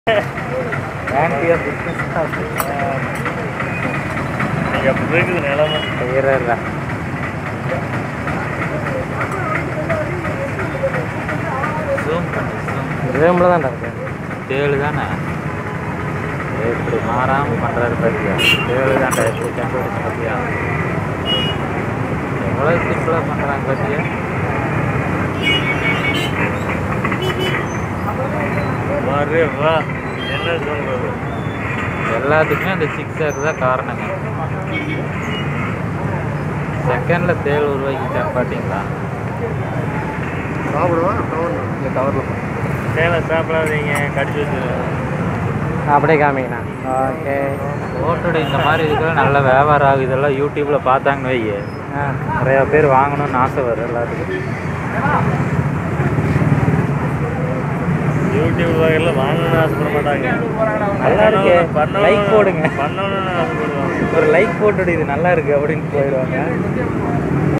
Anthea business இன்னைக்கு அப்படி இருக்குது நிலமை செய்யறா ஜூம் பண்ணு ஜூம் ரூமில் தான் இருக்கேன் தேழு தானே எப்படி மாறாமல் பண்ணுறாரு பார்த்தியா தேழு தான்டா எப்படி கண்டுபிடிச்சு பார்த்தியா எவ்வளோ சிம்பிளாக பண்ணுறாங்க பார்த்தியா வரே வா என்ன சொல்றது எல்லாத்துக்குமே அந்த சிக்ஸ் ஆக்கு தான் காரணங்க செகண்டில் தேள் உருவாக்கிட்டாங்க பார்த்தீங்களா இந்த கவரில் சேலை சாப்பிடாதீங்க கடிச்சு வச்சிருவேன் அப்படியே காமிங்கண்ணா ஓகே ஓட்டோட இந்த மாதிரி இதுக்கெல்லாம் நல்ல வியாபாரம் ஆகுது இதெல்லாம் யூடியூப்பில் பார்த்தாங்கன்னு வையே ஆ நிறையா பேர் வாங்கணும்னு ஆசை வரும் எல்லாத்துக்கும் யூடியூப் வகையில் வாங்கணும்னு ஆசைப்பட மாட்டாங்க நல்லா இருக்கே. பண்ணணும், Like போடுங்க. பண்ணணும்னு ஆசைப்படுவாங்க ஒரு லைக் போட்டுடு இது நல்லா இருக்கு அப்படின்னு போயிடுவாங்க